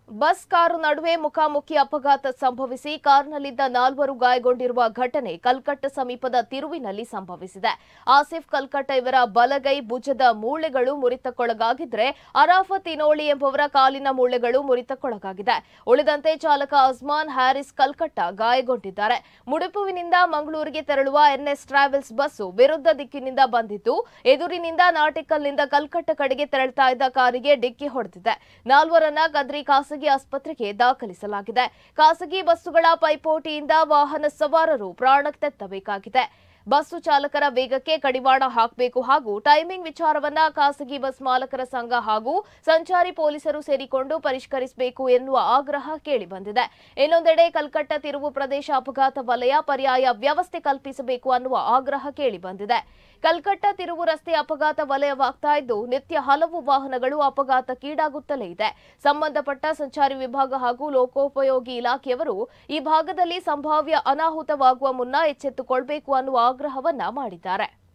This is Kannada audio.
ಬಸ್ ಕಾರು ನಡುವೆ ಮುಖಾಮುಖಿ ಅಪಘಾತ ಸಂಭವಿಸಿ ಕಾರ್ನಲ್ಲಿದ್ದ ನಾಲ್ವರು ಗಾಯಗೊಂಡಿರುವ ಘಟನೆ ಕಲ್ಕಟ್ಟ ಸಮೀಪದ ತಿರುವಿನಲ್ಲಿ ಸಂಭವಿಸಿದೆ ಆಸಿಫ್ ಕಲ್ಕಟ್ಟ ಇವರ ಬಲಗೈ ಭುಜದ ಮೂಳೆಗಳು ಮುರಿತಕ್ಕೊಳಗಾಗಿದ್ರೆ ಅರಾಫತ್ ಇನೋಳಿ ಎಂಬುವರ ಕಾಲಿನ ಮೂಳೆಗಳು ಮುರಿತಕ್ಕೊಳಗಾಗಿದೆ ಉಳಿದಂತೆ ಚಾಲಕ ಅಜ್ಮಾನ್ ಹ್ಯಾರಿಸ್ ಕಲ್ಕಟ್ಟ ಗಾಯಗೊಂಡಿದ್ದಾರೆ ಮುಡುಪುವಿನಿಂದ ಮಂಗಳೂರಿಗೆ ತೆರಳುವ ಎನ್ಎಸ್ ಟ್ರಾವೆಲ್ಸ್ ಬಸ್ಸು ವಿರುದ್ಧ ದಿಕ್ಕಿನಿಂದ ಬಂದಿದ್ದು ಎದುರಿನಿಂದ ನಾಟಿಕಲ್ನಿಂದ ಕಲ್ಕಟ್ಟ ಕಡೆಗೆ ತೆರಳುತ್ತಾ ಇದ್ದ ಕಾರಿಗೆ ಡಿಕ್ಕಿ ಹೊಡೆದಿದೆ ನಾಲ್ವರನ್ನ ಕದ್ರಿ ಖಾಸಗಿ ಆಸ್ಪತ್ರೆಗೆ ದಾಖಲಿಸಲಾಗಿದೆ ಖಾಸಗಿ ಬಸ್ಸುಗಳ ಪೈಪೋಟಿಯಿಂದ ವಾಹನ ಸವಾರರು ಪ್ರಾಣಕ್ತೆತ್ತಬೇಕಾಗಿದೆ ಬಸ್ಸು ಚಾಲಕರ ವೇಗಕ್ಕೆ ಕಡಿವಾಣ ಹಾಕಬೇಕು ಹಾಗೂ ಟೈಮಿಂಗ್ ವಿಚಾರವನ್ನ ಖಾಸಗಿ ಬಸ್ ಮಾಲಕರ ಸಂಘ ಹಾಗೂ ಸಂಚಾರಿ ಪೊಲೀಸರು ಸೇರಿಕೊಂಡು ಪರಿಷ್ಕರಿಸಬೇಕು ಎನ್ನುವ ಆಗ್ರಹ ಕೇಳಿಬಂದಿದೆ ಇನ್ನೊಂದೆಡೆ ಕಲ್ಕಟ್ಟ ತಿರುವು ಪ್ರದೇಶ ಅಪಘಾತ ವಲಯ ಪರ್ಯಾಯ ವ್ಯವಸ್ಥೆ ಕಲ್ಪಿಸಬೇಕು ಅನ್ನುವ ಆಗ್ರಹ ಕೇಳಿಬಂದಿದೆ ಕಲ್ಕಟ್ಟ ತಿರುವು ರಸ್ತೆ ಅಪಘಾತ ವಲಯವಾಗ್ತಾ ಇದ್ದು ನಿತ್ಯ ಹಲವು ವಾಹನಗಳು ಅಪಘಾತಕ್ಕೀಡಾಗುತ್ತಲೇ ಇದೆ ಸಂಬಂಧಪಟ್ಟ ಸಂಚಾರಿ ವಿಭಾಗ ಹಾಗೂ ಲೋಕೋಪಯೋಗಿ ಇಲಾಖೆಯವರು ಈ ಭಾಗದಲ್ಲಿ ಸಂಭಾವ್ಯ ಅನಾಹುತವಾಗುವ ಮುನ್ನ ಎಚ್ಚೆತ್ತುಕೊಳ್ಬೇಕು ಅನ್ನುವ ಆಗ್ರಹವನ್ನ ಮಾಡಿದ್ದಾರೆ